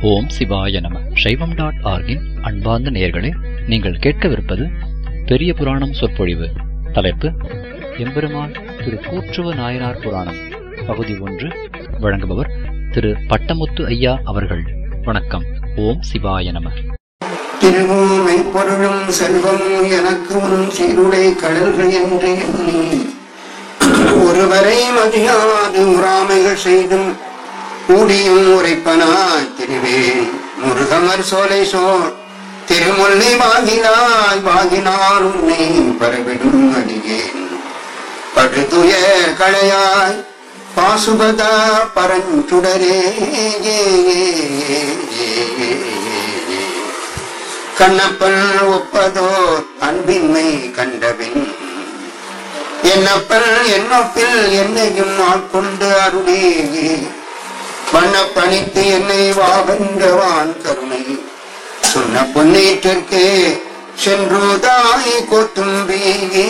ஓம் சிவாய நம சைவம் டாட் ஆர்கின் அன்பார்ந்த நேயர்களே நீங்கள் கேட்கவிருப்பது பெரிய புராணம் சொற்பொழிவு தலைப்பு எம்பெருமான் திரு கூற்றுவ நாயனார் புராணம் பகுதி ஒன்று வழங்குபவர் திரு பட்டமுத்து ஐயா அவர்கள் வணக்கம் ஓம் சிவாய நம திருவோமை பொருளும் செல்வம் எனக்கு உன் சீருடை கடல்கள் என்று எண்ணி ஒருவரை மதியாது உறாமைகள் செய்தும் கூடியும் உரைப்பனாய் திருவேன் முருகமர் சோலை சோர் திருமுல்லை வாகினாய் வாகினால் உன்னை பரவிடும் அடியேன் படுதுயர் களையாய் பாசுபதா பரஞ்சுடரே ஏ, ஏ, ஏ, ஏ, ஏ, ஏ. கண்ணப்பன் ஒப்பதோர் அன்பின்மை கண்டபின் என்னப்பன் என்னப்பில் என்னையும் ஆட்கொண்டு அருளே வண்ணப்பணித்து என்னை வாவென்றவான் கருணை சொன்ன பொன்னேற்றிற்கு சென்றுதாய் கொத்தும்பி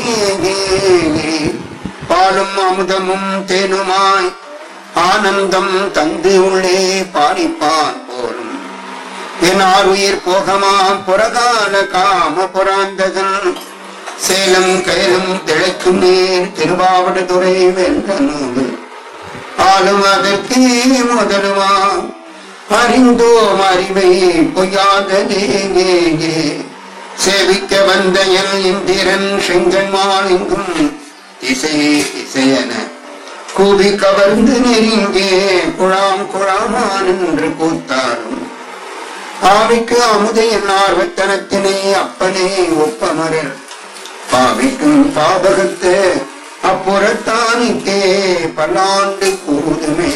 பாலும் அமுதமும் தேனுமாய் ஆனந்தம் தந்து உள்ளே பாரிப்பான் போலும் என் ஆறுயிர் போகமாம் புறகால காம புராந்தகன் சேலம் கயலும் திளைக்கும் நீர் திருவாவடுதுறை வென்ற நூல் ஆளும் அதற்கு முதலுமாம் அறிந்தோம் அறிவை பொய்யாததே சேவிக்க வந்த என் இந்திரன் செங்கன்மால் எங்கும் திசை திசையன கூவி கவர்ந்து நெருங்கே குழாம் குழாமான் என்று கூத்தாரும் ஆவிக்கு அமுதையின் ஆர்வத்தனத்தினை அப்பனே ஒப்பமரல் பாவிக்கும் பாபகத்து அப்புறத்தானிக்கே பல்லாண்டு கூதுமே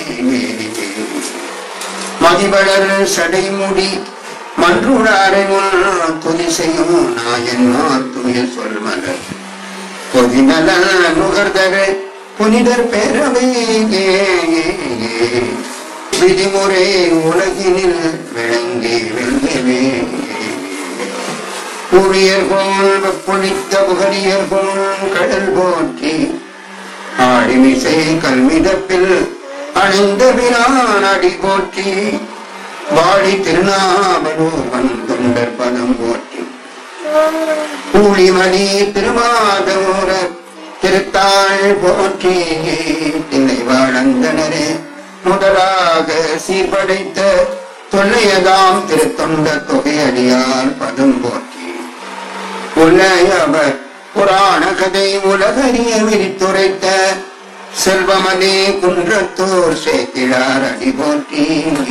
மதிவளர் சடைமுடி மன்றுடாரை முன் துதி செய்யும் நாயன்மார் தூய சொல்மலர் பொதிநலன் நுகர்தரு புனிதர் பேரவை விதிமுறை உலகினில் விளங்கி வெல்லவே ஊழியர்கோள் பொழித்த புகழியர்கோள் கடல் போற்றி ஆடிமிசை கல்மிதப்பில் அணிந்த பிரான் அடி போற்றி வாடி திருநாமலூர் வந்துண்டர் பதம் போற்றி ஊழிமணி திருமாதூரர் திருத்தாள் போற்றி தில்லை வாழந்தனரே முதலாக சீர்படைத்த தொல்லையதாம் திருத்தொண்ட தொகையடியார் பதம் போற்றி உலயவர் புராண கதை உலகறிய விரித்துரைத்த செல்வமனே குன்றத்தோர் சேக்கிழார் அடி போற்றி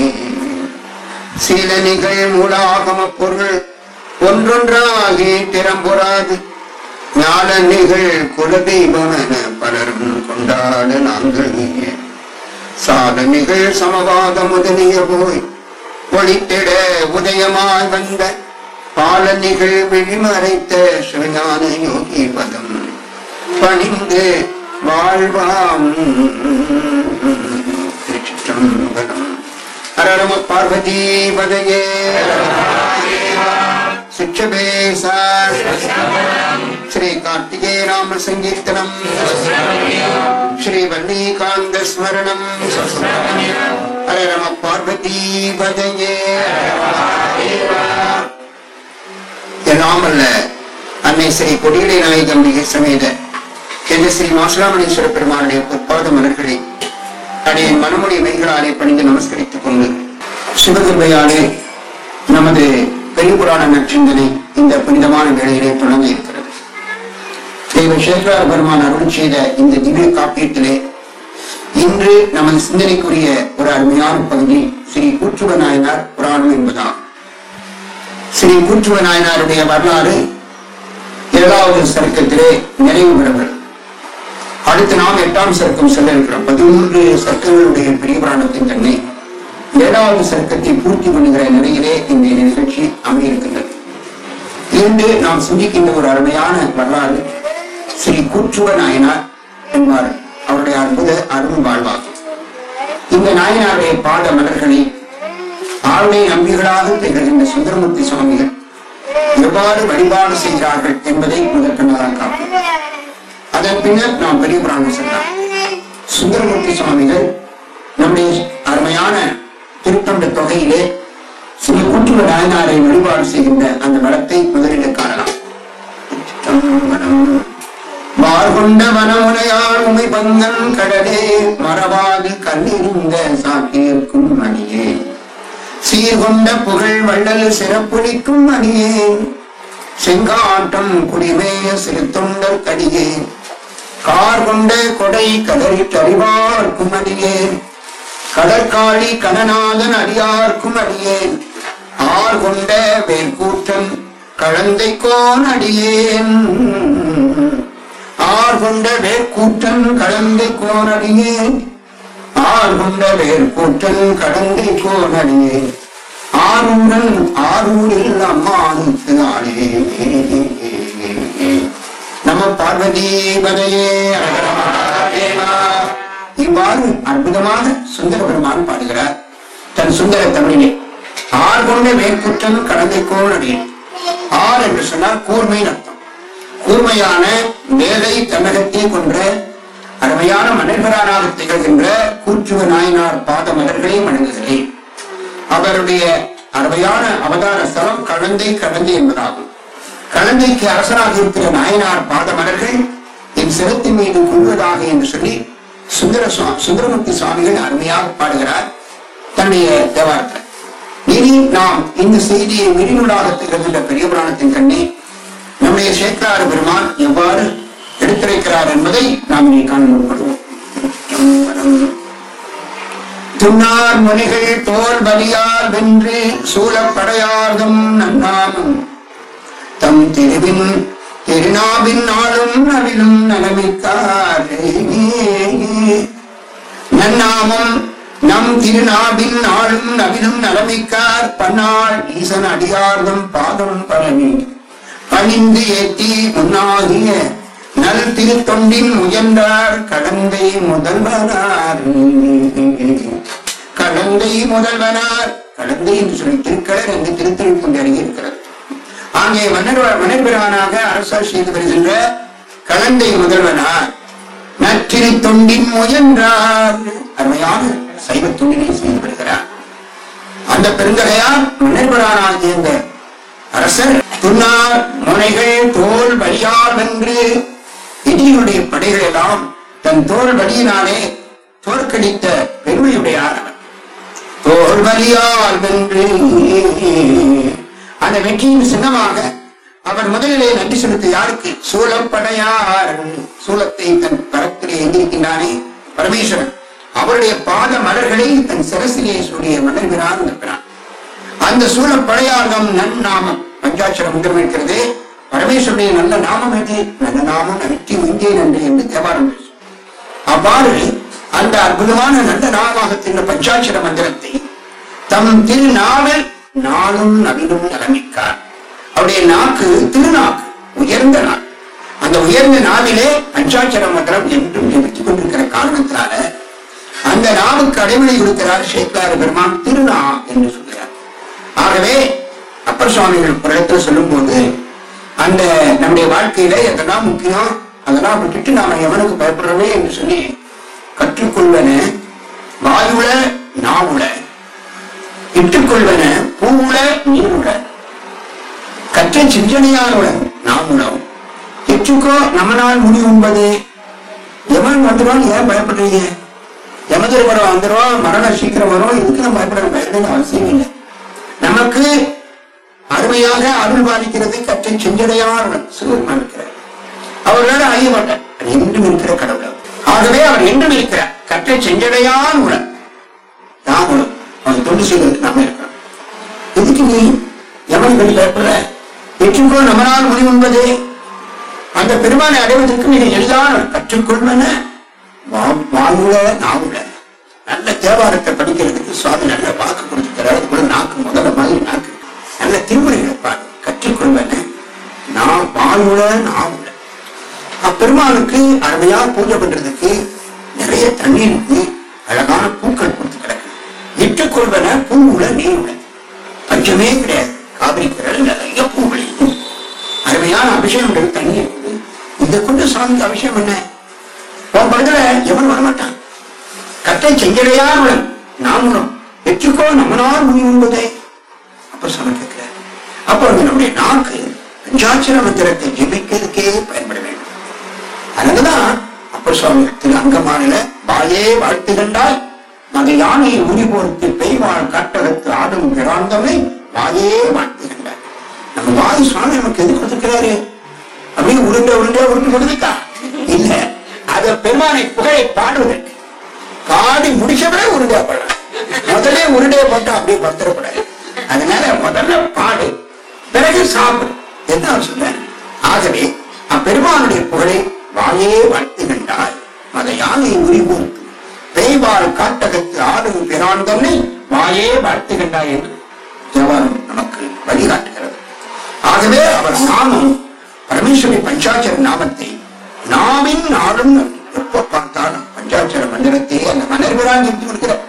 சில நிகழ் மூலாகம பொருள் ஒன்றொன்றாகி திறம்புறாது ஞான நிகழ் குலதெய்வம் என பலரும் கொண்டாட நாங்கள் சாதனைகள் சமவாத முதலிய போய் ஒளித்திட உதயமாய் வந்த பாலனிகள் விழிமறைத்த சிவஞான யோகி பதம் பணிந்து வாழ்வாம் திருச்சிற்றம்பலம் அரரம பார்வதி பதையே சிக்ஷபேசா ஸ்ரீ கார்த்திகே ராம சங்கீர்த்தனம் ஸ்ரீ வல்லிகாந்த ஸ்மரணம் ஹரே நம பார்வதி பதையே எல்லாம் அல்ல அன்னை ஸ்ரீ கொடியடை நாயகம்பிகை சமேத என்ற ஸ்ரீ மாசுராமணீஸ்வர பெருமானுடைய பொற்பாத மலர்களை அடையின் மனமுடி மெய்களாலே பணிந்து நமஸ்கரித்துக் கொண்டு சிவகிருபையாலே நமது பெரிய புராண நற்சிந்தனை இந்த புனிதமான வேளையிலே தொடங்க இருக்கிறது தெய்வ சேகரார் பெருமான் அருள் செய்த இந்த திவ்ய காப்பியத்திலே இன்று நமது சிந்தனைக்குரிய ஒரு அருமையான பகுதி ஸ்ரீ கூற்றுவ நாயனார் புராணம் என்பதாகும் ஸ்ரீ கூற்றுவ நாயனாருடைய வரலாறு ஏழாவது சருக்கத்திலே நிறைவு பெறவர் அடுத்து நாம் எட்டாம் சருக்கம் செல்ல இருக்கிறோம் பதிமூன்று சர்க்கங்களுடைய பெரிய புராணத்தின் தன்மை ஏழாவது சர்க்கத்தை பூர்த்தி பண்ணுகிற நிலையிலே இந்த நிகழ்ச்சி அமையிருக்கின்றது இன்று நாம் சிந்திக்கின்ற ஒரு அருமையான வரலாறு ஸ்ரீ கூற்றுவ நாயனார் என்பார் அவருடைய அற்புத அருண் வாழ்வாகும் இந்த நாயனாருடைய பாத மலர்களை ஆளுமை நம்பிகளாக திகழ்கின்ற சுந்தரமூர்த்தி சுவாமிகள் எவ்வாறு வழிபாடு செய்கிறார்கள் என்பதை முதற்கண்ணதாக காப்போம் அதன் பின்னர் நாம் பெரிய புராணம் செல்லலாம் சுந்தரமூர்த்தி சுவாமிகள் நம்முடைய அருமையான திருத்தொண்ட தொகையிலே ஸ்ரீ கூட்டுவ நாயனாரை வழிபாடு செய்கின்ற அந்த மடத்தை முதலில் காணலாம் மார்கொண்ட வனமுனையாள் உமை பங்கன் கடலே மரபாது கண்ணிருந்த சாக்கியிருக்கும் மணியே சீர்கொண்ட புகழ் வள்ளல் சிறப்புளிக்கும் மணியே செங்காட்டம் குடிமேய சிறு தொண்டர் கடியே கார் கொண்ட கொடை கதறிட்டறிவார்க்கும் அடியேன் கடற்காளி கணநாதன் அடியார்க்கும் அடியேன் ஆர் கொண்ட வேர்கூட்டன் கழந்தை கோன் அடியேன் ஆர் கொண்ட வேர்கூட்டன் கழந்தை கோன் அடியேன் ஆர் கொண்ட வேர்கூட்டன் கடந்தை கோன் அடியேன் ஆரூரன் ஆரூரில் அம்மானுக்கு ஆளே நம பார்வதி பதையே இவ்வாறு அற்புதமாக சுந்தர பெருமான் பாடுகிறார் தன் சுந்தர தமிழிலே ஆர் கொண்ட வேட்குற்றம் கடந்தை கோணடியில் ஆர் என்று சொன்னால் கூர்மை அர்த்தம் கூர்மையான வேலை தமிழகத்தை கொன்ற அருமையான மன்னர்களானாக திகழ்கின்ற கூற்றுவ நாயனார் பாத மலர்களை வணங்குகிறேன் அவருடைய அருமையான அவதார ஸ்தலம் கழந்தை கழந்தை என்பதாகும் கழந்தைக்கு அரசராக இருக்கிற நாயனார் பாத மலர்கள் என் சிரத்தின் மீது கொள்வதாக என்று சொல்லி சுந்தர சுவா- சுந்தரமூர்த்தி சுவாமிகள் அருமையாக பாடுகிறார் தன்னுடைய தேவாரத்தில் இனி நாம் இந்த செய்தியை விரிநூலாக திகழ்கின்ற பெரிய புராணத்தின் கண்ணே நம்முடைய சேக்கராறு பெருமான் எவ்வாறு எடுத்துரைக்கிறார் என்பதை நாம் இனி காண முற்படுவோம் துன்னார் முனிகள் தோல் பலியால் வென்று சூழப்படையார்தம் நன்னாமும் தம் திருவின் திருநாவின் நாளும் நவிலும் நலமிக்காரே நன்னாமம் நம் திருநாவின் நாளும் நவிலும் நலமிக்கார் பன்னாள் ஈசன் அடியார்தம் பாதம் பழனி பணிந்து ஏத்தி முன்னாகிய நல் திருத்தொண்டின் முயன்றார் கடந்தை முதல்வனார் கடந்தை முதல்வனார் கடந்தை என்று சொல்லி திருக்கடர் என்று திருத்தொழில் கொண்டு அருகே இருக்கிறது அங்கே மன்னர் மன்னர்பிரானாக அரசாட்சி செய்து வருகின்ற கலந்தை முதல்வனார் நற்றிரு தொண்டின் முயன்றார் அருமையான சைவ தொண்டினை செய்து வருகிறார் அந்த பெருந்தகையார் மன்னர்பிரானாக சேர்ந்த அரசர் துன்னார் முனைகள் தோல் வலியால் வென்று எதிரியுடைய படைகள் எல்லாம் தன் தோல் வலியினாலே தோற்கடித்த பெருமையுடையார் அவர் தோல் வலியால் வென்று அந்த வெற்றியின் சின்னமாக அவர் முதலிலே நன்றி செலுத்த யாருக்கு சூழப்படையார் சூலத்தை தன் கரத்திலே எந்திருக்கின்றானே பரமேஸ்வரன் அவருடைய பாத மலர்களை தன் சிரசிலே சூடிய மலர்கிறார் இருக்கிறான் அந்த சூழப்படையார்தம் நன்னாமம் பஞ்சாட்சர மந்திரம் இருக்கிறது பரமேஸ்வருடைய நல்ல நாமம் எது நல்ல நாமம் நன்றி உங்கே நன்றி என்று தேவாரம் பேசும் அவ்வாறு அந்த அற்புதமான நல்ல நாமாக தின்ற பஞ்சாட்சர மந்திரத்தை தம் திருநாவல் நாளும் நவிலும் நலமிக்கார் அவருடைய நாக்கு திருநாக்கு உயர்ந்த நாள் அந்த உயர்ந்த நாவிலே பஞ்சாட்சர மந்திரம் என்றும் ஜெபித்துக் கொண்டிருக்கிற காரணத்தினால அந்த நாவுக்கு அடைமொழி கொடுக்கிறார் சேக்கார பெருமான் திருநா என்று சொல்கிறார் ஆகவே அப்பர் சுவாமிகள் ஒரு இடத்துல சொல்லும் போது அந்த நம்முடைய வாழ்க்கையில எதெல்லாம் முக்கியம் அதெல்லாம் விட்டுட்டு நாம எவனுக்கு பயப்படுறோமே என்று சொல்லி கற்றுக்கொள்வன வாயுல நாவுல இட்டுக்கொள்வன பூவுல நீருல கற்ற சிந்தனையாருடன் நாமுலம் எற்றுக்கோ நம்மளால் முடி உண்பது எவன் வந்துடும் ஏன் பயப்படுறீங்க யமதர்மரம் வந்துடும் மரணம் சீக்கிரம் வரும் இதுக்கு நம்ம பயப்பட பயப்பட அவசியம் இல்லை நமக்கு அருமையாக அருள் பாலிக்கிறது கற்றை செஞ்சடையாருடன் சிவபெருமான் இருக்கிறார் அவர்களோட அறிய மாட்டார் அது என்றும் இருக்கிற கடவுள் ஆகவே அவர் என்றும் இருக்கிறார் கற்றை செஞ்சடையான் உடன் நாமளும் அவன் தொண்டு செய்வதற்கு நாம இருக்கிறோம் இதுக்கு நீ எவன் வெளி பயப்படுற வெற்றிக்கோ நம்மளால் முடிவு என்பது அந்த பெருமானை அடைவதற்கு மிக எளிதான கற்றுக்கொள்வன வா- வாயுல நாவுல நல்ல தேவாரத்தை படிக்கிறதுக்கு சுவாமி நல்ல வாக்கு கொடுத்துக்கிறார் அது கூட நாக்கு முதல்ல மாதிரி நாக்கு நல்ல திருமுறைகளை பாரு கற்றுக்கொள்வன நான் வாயுல நாவுல அப்பெருமானுக்கு அருமையா பூஜை பண்றதுக்கு நிறைய தண்ணீர் இருக்கு அழகான பூக்கள் கொடுத்து கிடக்கு இட்டுக்கொள்வன பூவுல நீருல பஞ்சமே கிடையாது காவிரி கடல் நிறைய பூ விளையுது அருமையான அபிஷேகம் தண்ணி இருக்குது இதை கொண்டு சாமிக்கு அபிஷேகம் என்ன உன் படத்துல எவன் வரமாட்டான் கட்டை செஞ்சடையாருடன் நாமும் வெற்றிக்கோ நம்மளால் முடிவு என்பதை பஞ்சாட்சர மந்திரத்தை ஜெபிக்கிறதுக்கே பயன்பட வேண்டும் அதனாலதான் அப்ப சுவாமி திரு அங்கமானில வாயே வாழ்த்து கண்டால் மத யானையை உரிபோர்த்து பெய்வாள் கட்டகத்து ஆடும் பிராந்தமை வாயே வாழ்த்து கண்டார் நம்ம வாய் சுவாமி நமக்கு எது கொடுத்திருக்கிறாரு அப்படியே உருண்டை உருண்டை உருண்டு கொடுத்துட்டா இல்ல அத பெருமானை புகழை பாடுவதற்கு பாடி முடிச்சவரே உருண்டையா பாடலாம் முதல்ல உருண்டையை போட்டா அப்படியே பத்திரப்படாது அதனால முதல்ல பாடு பிறகு சாப்பிடு என்ன சொல்றேன் ஆகவே அப்பெருமானுடைய புகழை வாயே வாழ்த்துகின்றாய் மத யானை உரிபோர்த்து பெய்வாள் காட்டகத்து ஆடும் பிரான் தன்னை வாயே வாழ்த்துகின்றாய் என்று தேவாரம் நமக்கு வழிகாட்டுகிறது ஆகவே அவர் நாமம் பரமேஸ்வரி பஞ்சாட்சர நாமத்தை நாமின் நாளும் எப்ப பார்த்தாலும் பஞ்சாட்சர மந்திரத்தை அந்த மலர்விரான் எடுத்து கொடுக்கிறார்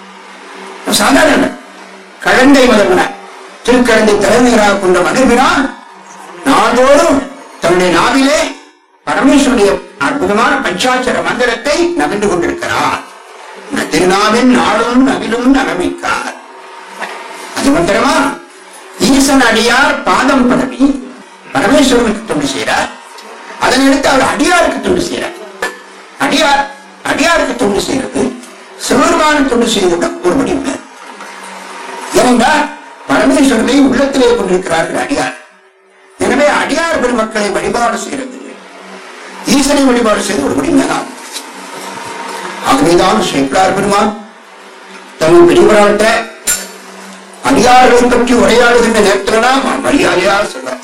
சாதாரண கழந்தை மலர்வினார் திருக்கழந்தை தலைமையராக கொண்ட மலர்விரான் நாள்தோறும் தன்னுடைய நாவிலே பரமேஸ்வருடைய அற்புதமான பஞ்சாட்சர மந்திரத்தை நகர்ந்து கொண்டிருக்கிறார் இந்த திருநாவின் நாளும் நவிலும் நகமிக்கார் அது மந்திரமா ஈசன் அடியார் பாதம் பதவி பரமேஸ்வரனுக்கு தொண்டு செய்கிறார் அதனை எடுத்து அவர் அடியாருக்கு தொண்டு செய்கிறார் அடியார் அடியாருக்கு தொண்டு செய்கிறது சிவருமான தொண்டு செய்வது ஒரு முடிவு ஏனென்றால் பரமேஸ்வரனை உள்ளத்திலே கொண்டிருக்கிறார்கள் அடியார் எனவே அடியார் பெருமக்களை வழிபாடு செய்கிறது ஈசனை வழிபாடு செய்து ஒரு முடிவு தான் ஆகவேதான் சேக்கலார் பெருமான் தன் பெரியவராட்ட அடியார்களை பற்றி உரையாடுகின்ற நேரத்துல தான் மரியாதையா சொல்றார்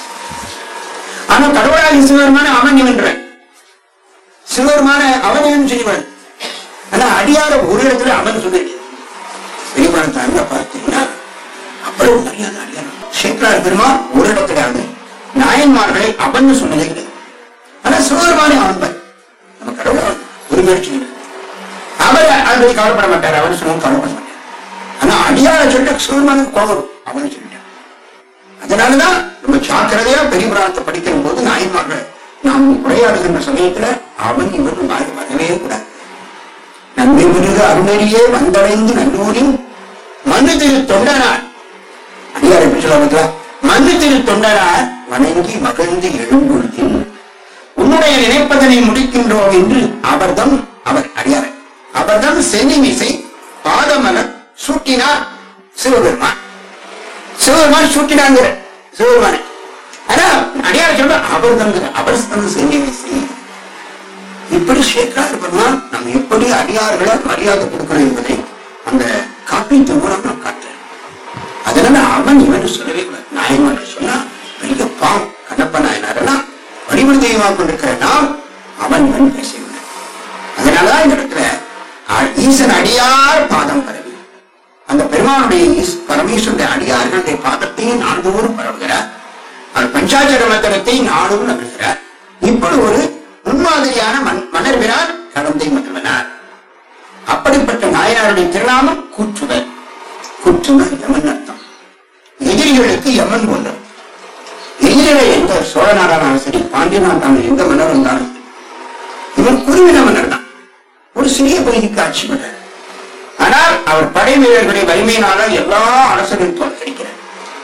ஆனா கடவுளாகி சிவருமான அவன் இவன்றன் சிவருமான அவன் இவன் செய்வன் ஆனா அடியார ஒரு இடத்துல அவன் சொல்லிடு பெரியவராட்ட அங்க பார்த்தீங்கன்னா அவ்வளவு மரியாதை அடியார் சேக்கலார் பெருமான் ஒரு இடத்துல அவன் நாயன்மார்களை அவன் சொன்னதே கிடையாது ஆனா சிவருமானே அவன் பார். நம்ம கடவுள் ஒரு முயற்சி இல்லை. அவர் அதை கவலைப்பட மாட்டார் அவர் சொன்ன கவலைப்பட மாட்டார் ஆனா அடியார சொல்லிட்டு சிவருமானுக்கு கோபம் அவனை சொல்லிட்டார் அதனாலதான் நம்ம ஜாக்கிரதையா பெரிய புராணத்தை படிக்கிற போது நாயன்மார்கள் நாம் உரையாடுகின்ற சமயத்துல அவன் இவன் மாறி வரவே கூடாது நன்மை மிருக அருணரியே வந்தடைந்து நன்னூரின் மண்ணு திரு தொண்டனார் அடியார் எப்படி சொல்ல மண்ணு திரு தொண்டனார் வணங்கி மகிழ்ந்து எழும்பொழுதில் உன்னுடைய நினைப்பதனை முடிக்கின்றோம் என்று அவர்தம் அவர் அடியார் அவர்தம் சென்னிமிசை பாதமலர் சூட்டினார் சிவபெருமான் சிவபெருமான் சூட்டினாங்க சிவபெருமானை ஆனா அடியார சொல்ற அவர் தங்க அவர் தந்து சென்னிமிசை இப்படி சேக்கரார் பெருமான் நம்ம எப்படி அடியார்களை மரியாதை கொடுக்கணும் என்பதை அந்த காப்பீட்டு மூலம் நாம் காட்டுறேன் அதனால அவன் இவன் சொல்லவே கூடாது நாயன்மார் சொன்னா பெரிய பாவம் கண்ணப்ப நாயனாரெல்லாம் வழிபடு தெய்வமாக கொண்டிருக்கிற நாம் அவன் இவன் பேசவில்லை அதனாலதான் இந்த இடத்துல அ- ஈசன் அடியார் பாதம் பரவி அந்த பெருமானுடைய ஈஸ்- பரமேஸ்வருடைய அடியார்களுடைய பாதத்தையும் நாள்தோறும் பரவுகிறார் அவர் பஞ்சாட்சர மந்திரத்தை நாளும் நகர்கிறார் இப்படி ஒரு முன்மாதிரியான மன் மன்னர்கிறார் கடந்தை மன்னவனார் அப்படிப்பட்ட நாயனாருடைய திருநாமம் கூற்றுவர் கூற்றுவர் யமன் அர்த்தம் எதிரிகளுக்கு யமன் போன்றது எதிரிகளை எந்த சோழ நாடானாலும் சரி பாண்டிய நாட்டாலும் எந்த மன்னர் இருந்தாலும் இவர் குருவின மன்னர் தான் ஒரு சிறிய பகுதிக்கு ஆட்சி பண்ணார் ஆனால் அவர் படை வீரர்களுடைய வலிமையினால எல்லா அரசர்களும் தோற்கடிக்கிறார்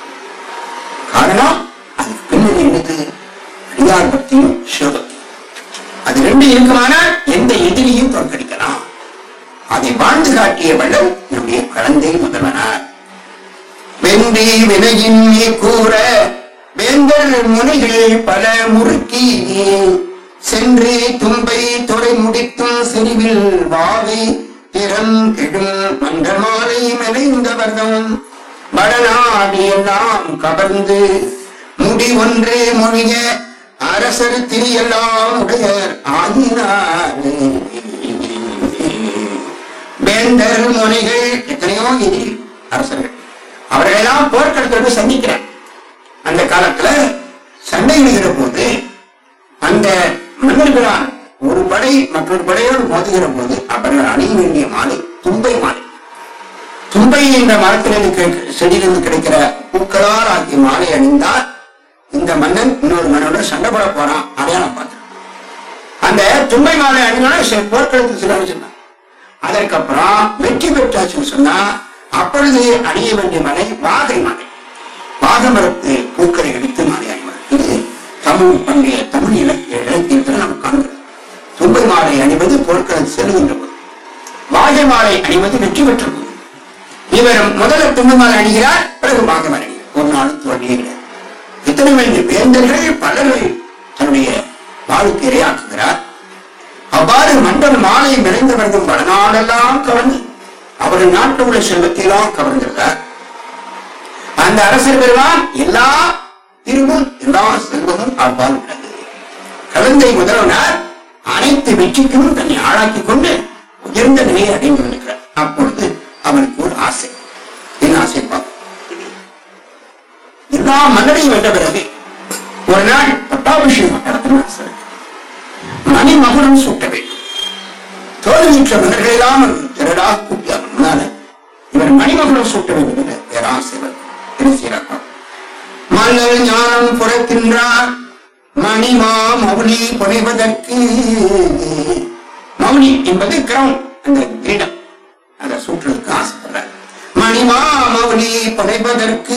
காரணம் அதுக்கு பின்னணி என்னது அடியார் பக்தியும் சிவபக்தி அது ரெண்டு இருக்குமானால் எந்த எதிரியும் தோற்கடிக்கலாம் அதை வாழ்ந்து காட்டிய வள்ளல் நம்முடைய குழந்தை முதல்வனார் வென்றி வினையின் நீ கூற வேந்தர் முனைகள் பல முறுக்கி சென்று தும்பை தொலை முடித்தும் செறிவில் வாவை திறம் கெடும் மன்றமாலை மெலைந்தவர்தம் வடநாடு எல்லாம் கவர்ந்து முடி ஒன்று மொழிய அரசர் திரியெல்லாம் உடையர் ஆயினார் வேந்தர் முனிகள் எத்தனையோ எதிரி அரசர்கள் அவர்களெல்லாம் போர்க்களத்திற்கு சந்திக்கிறார் அந்த காலத்துல சண்டையிடுகிற போது அந்த மன்னர்களால் ஒரு படை மற்றொரு படையோடு மோதுகிற போது அவர்கள் அணிய வேண்டிய மாலை தும்பை மாலை தும்பை என்ற மரத்திலிருந்து கிடைக்க- செடியிலிருந்து கிடைக்கிற பூக்களால் ஆகிய மாலை அணிந்தால் இந்த மன்னன் இன்னொரு மன்னனோட சண்டை போட போறான் அடையாளம் பார்த்தான் அந்த தும்பை மாலை அணிந்தோட சில போர்க்களத்துக்கு சில சொன்னான் அதற்கப்புறம் வெற்றி பெற்றாச்சுன்னு சொன்னா அப்பொழுது அணிய வேண்டிய மலை வாகை மலை வாகமரத்து பூக்களை எடுத்து மாலை அணிவார் இது தமிழ் பண்டைய தமிழ் இலக்கிய இலக்கியத்தில் நாம் காண்கிறோம் தும்பை மாலை அணிவது போர்க்களம் செல்கின்ற போது வாகை மாலை அணிவது வெற்றி பெற்ற போது இவர் முதல்ல தும்பை மாலை அணிகிறார் பிறகு வாகை மாலை அணிகிறார். ஒரு நாளும் தோல்வியே கிடையாது இத்தனை வேண்டிய வேந்தர்கள் பலரை தன்னுடைய வாழ்க்கை இரையாக்குகிறார் அவ்வாறு மண்டல் மாலை நிறைந்தவர்கள் வடநாடெல்லாம் கவர்ந்து அவர்கள் நாட்டில் உள்ள செல்வத்தையெல்லாம் கவர்ந்திருந்தார் அந்த அரசர் பெருமான் எல்லா திருவும் எல்லா செல்வமும் அவ்வாறு உள்ளது கலந்தை முதல்வனார் அனைத்து வெற்றிக்கும் தன்னை ஆளாக்கிக் கொண்டு உயர்ந்த நிலையை அடைந்திருக்கிறார் அப்பொழுது அவனுக்கு ஒரு ஆசை என்ன ஆசை பார்ப்போம் எல்லா மன்னரையும் வென்ற பிறகு ஒரு நாள் பட்டாபிஷேகம் நடத்தினார் அரசர் மணி மகுடம் சூட்ட வேண்டும் தோல்வியுற்ற மன்னர்களெல்லாம் அவர் திரடா கூட்டியார் முன்னால இவர் மணிமகுடம் சூட்ட வேண்டும் என்ற பேராசைவர் திருச்சிறக்கம் மன்னர் ஞானம் புறக்கின்றார் மணிமா மௌனி புனைவதற்கு மௌனி என்பது கிரௌன் அந்த கிரீடம் அதை சூட்டுறதுக்கு ஆசைப்படுறார் மணிமா மௌனி புனைவதற்கு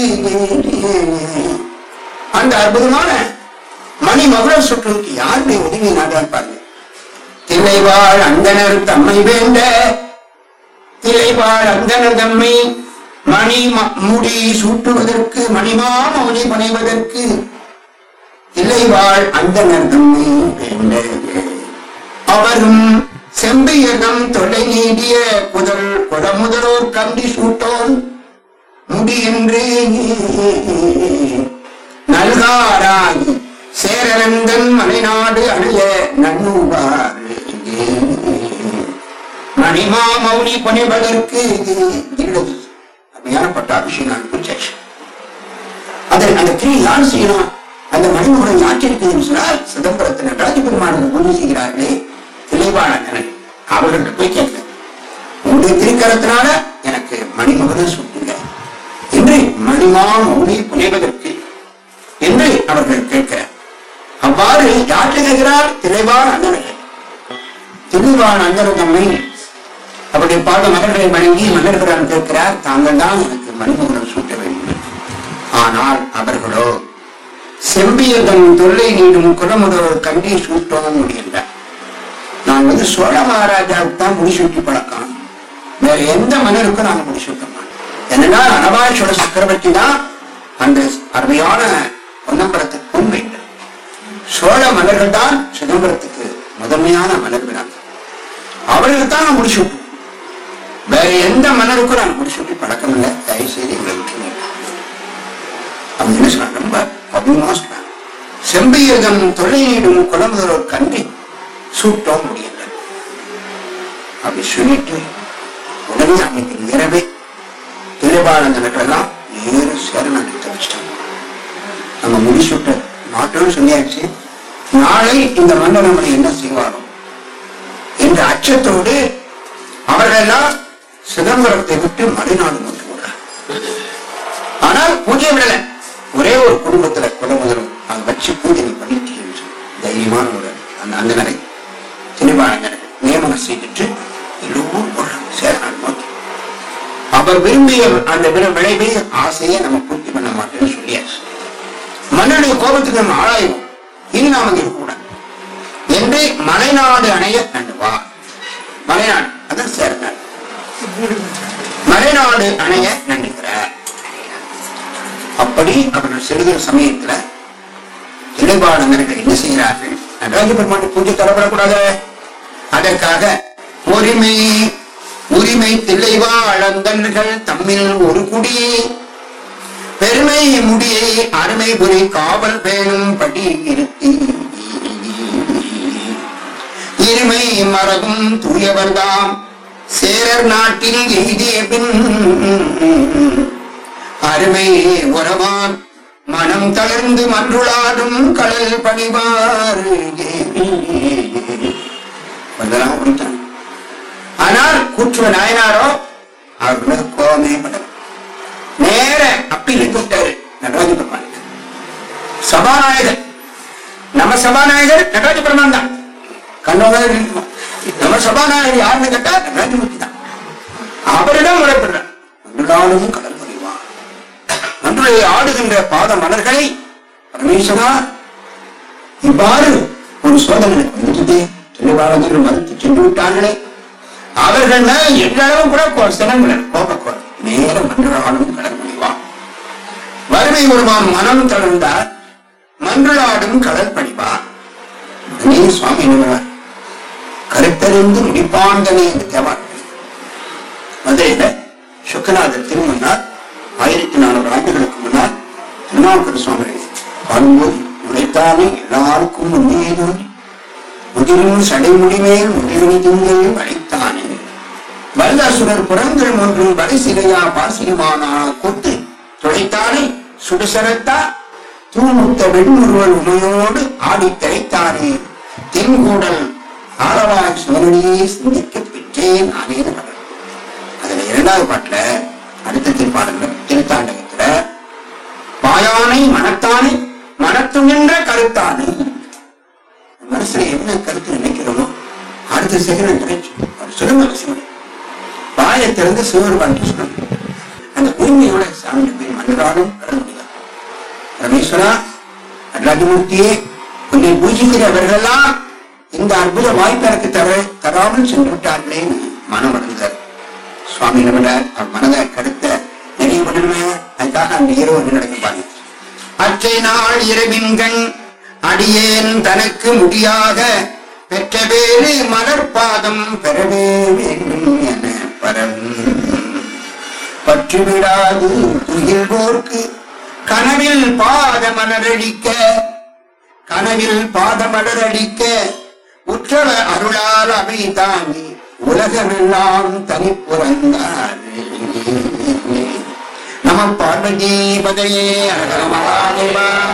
அந்த அற்புதமான மணி மகுடம் சுற்றுக்கு யாருடைய உதவி நாடால் பாருங்க தில்லைவாழ் அந்தனர் தம்மை வேண்ட தில்லைவாழ் அந்தனர் தம்மை மணி ம- முடி சூட்டுவதற்கு மணிமா மௌனி பணைவதற்கு தில்லைவாழ் அந்தனர் தம்மை வேண்ட அவரும் செம்பியகம் தொலை நீடிய குதல் குடமுதலோர் கண்டி சூட்டோன் முடி என்று நல்காராய் சேரரந்தன் மலைநாடு அணைய நன்னூவார் மணிமா மௌனி பணிவதற்கு இருந்தது அருமையான பட்டாபிஷேகம் அனுப்பிச்சாச்சு அதை அந்த கிரி யார் செய்யணும் அந்த மணிமுறை ஆட்சியிருக்குதுன்னு சொன்னால் சிதம்பரத்தின் நடராஜ பெருமானது உறுதி செய்கிறார்களே திளைவாளர் அவர்கள்ட்ட போய் கேட்கிறேன் உங்களுடைய திருக்கரத்தினால எனக்கு மணிமகுடம் சுட்டுங்க என்று மணிமா மௌனி புனைவதற்கு என்று அவர்கள் கேட்கிறார் அவ்வாறு யாற்று கேட்கிறார் திரைவான் அண்ணர்கள் திரைவான் அண்ணர் தம்மை அவருடைய பாத மகர்களை வணங்கி மன்னர்களிடம் கேட்கிறார் தாங்கள் தான் எனக்கு மணிமகுடம் சூட்ட வேண்டும் ஆனால் அவர்களோ செம்பியதன் தொல்லை நீடும் குலமுதல் கண்டி சூட்டவும் முடியல நான் வந்து சோழ மகாராஜாவுக்கு தான் முடிசூட்டி பழக்கம் வேற எந்த மன்னருக்கும் நாங்க முடிசூட்ட மாட்டோம் என்னன்னா அனபாய சோழ சக்கரவர்த்தி தான் அந்த அருமையான பொன்னம்பலத்துக்கு உண்மை சோழ மன்னர்கள் தான் சிதம்பரத்துக்கு முதன்மையான மன்னர்கள் அவர்களுக்கு தான் நான் முடிசூட்டும் வேற எந்த மன்னருக்கும் நான் முடிசூட்டி பழக்கம் இல்லை தயவு செய்து எங்களை விட்டுருங்க அவங்க என்ன சொன்னாங்க ரொம்ப அபிமா சொன்னாங்க செம்பியகம் தொழிலிடும் குழம்புதலோர் கண்டி சூட்டவும் முடியல அப்படி சொல்லிட்டு உடனே அன்னைக்கு இரவே திருபாலந்தனர்களெல்லாம் நேரு சேர நாட்டு தவிச்சிட்டாங்க நம்ம முடிச்சுட்ட மாட்டோம்னு சொல்லியாச்சு நாளை இந்த மன்னர் நம்மளை என்ன செய்வாரோ என்ற அச்சத்தோடு அவர்களெல்லாம் சிதம்பரத்தை விட்டு மலைநாடு நோக்கி போடுறார் ஆனால் பூஜை விடல ஒரே ஒரு குடும்பத்துல குலமுதலும் அதை வச்சு பூஜை பண்ணிட்டு தைரியமான ஒரு அந்த அந்தனரை திருவாளங்கரை நியமனம் செய்துட்டு எல்லோரும் போடுறாங்க சேரநாடு நோக்கி அவர் விரும்பிய அந்த விர- விளைவை ஆசையை நம்ம பூர்த்தி பண்ண மாட்டேன்னு சொல்லியாச்சு மன்னனுடைய கோபத்துக்கு நம்ம ஆளாயும் இனி நாம இங்க இருக்கக்கூடாது என்று மலைநாடு அணைய கண்டுவா மலைநாடு அதான் சேர்ந்தார் மலைநாடு அணைய நண்டுகிறார் அப்படி அவர்கள் செல்கிற சமயத்துல இடைபாடங்கர்கள் என்ன செய்கிறார்கள் நடராஜ பெருமானுக்கு பூஜை தரப்படக்கூடாது அதற்காக உரிமை உரிமை தில்லைவாழந்தன்கள் தம்மில் ஒரு குடியே பெருமை முடியை அருமை புரி காவல் பேணும் படி இருத்தி இருமை மரபும் தூயவர்தாம் சேரர் நாட்டில் எய்திய பின் அருமை உறவான் மனம் தளர்ந்து மன்றுளாடும் கடல் பணிவார் வந்தெல்லாம் கொடுத்தான் ஆனால் கூற்றுவ நாயனாரோ அவர்களுக்கு கோபமே படல நேர அப்பீல் கூப்பிட்டாரு நடராஜ பெருமான் சபாநாயகர் நம்ம சபாநாயகர் நடராஜ பெருமான் தான் கண்ணோட நம்ம சபாநாயகர் யாருன்னு கேட்டா நடராஜமூர்த்தி தான் அவரிடம் முறைப்படுறார் நன்றாலும் கடல் புரிவார் நன்றுடைய ஆடுகின்ற பாத மலர்களை பரமேஸ்வரா இவ்வாறு ஒரு சோதனை வந்துட்டு தெளிவாளர்கள் மறுத்து சென்று விட்டார்களே அவர்கள் மேல எல்லளவு கூட கோ- சினங்கள் கோபக்கோள் நேரம் மன்றாடும் கடல் முடிவான் வறுமை ஒருவான் மனம் தளர்ந்தார் மன்றாடும் கடல் பணிவான் நீ சுவாமி நிறுவனர் கருத்தறிந்து முடிப்பாண்டனே என்று தேவார் மதுரையில சுக்கநாதர் திருமன்னார் ஆயிரத்தி நானூறு ஆண்டுகளுக்கு முன்னால் திருநாவுக்கர சுவாமி பாடும்போது உழைத்தாலே எல்லாருக்கும் முன்னே தோன்றி முதிரும் சடைமுடிமேல் முதிரும் திங்கள் வளைத்தானே வல்லாசுரர் புறங்கள் ஒன்றும் வலை சிலையா பாசியமானா கொத்து துளைத்தானே சுடுசரத்தா தூமுத்த வெண்முருவல் உமையோடு ஆடித் திரைத்தானே தென்கூடல் ஆளவாய் சிவனடியே சிந்திக்க பெற்றேன் நானே மகள் அதுல இரண்டாவது பாட்டுல அடுத்த திருப்பாடல்ல திருத்தாண்டகத்துல வாயானை மனத்தானை மனத்துகின்ற கருத்தானை மனசுல என்ன கருத்து நினைக்கிறோமோ அடுத்த செகண்ட் கிடைச்சு சொல்லுங்க சிவன் வாயை திறந்து சிவருவான் சொல்லணும் அந்த உரிமையோட சாமி போய் மன்றாடும் கடல் முடியாது ரமேஸ்வரா நடராஜமூர்த்தியே உன்னை பூஜிக்கிறவர்கள்லாம் இந்த அற்புத வாய்ப்பு எனக்கு தர தராமல் சென்று விட்டார்களே மனம் அடைந்தார் சுவாமி நம்மள அவர் மனதை கருத்த நிறைய பண்ணணுமே அதுக்காக அந்த இரவு நடக்கும் பாருங்க அற்றை நாள் இரவின்கண் அடியேன் தனக்கு முடியாக பெற்ற பேரு மலர்பாதம் பெறவே வேண்டும் என பரம் பற்று விடாது துயில்வோர்க்கு கனவில் பாத மலரடிக்க கனவில் பாத மலரடிக்க உற்றவ அருளால் அவை தாங்கி உலகமெல்லாம் தனிப்புறந்தார் நம பார்வதி பதையே அழகரமகாதேவா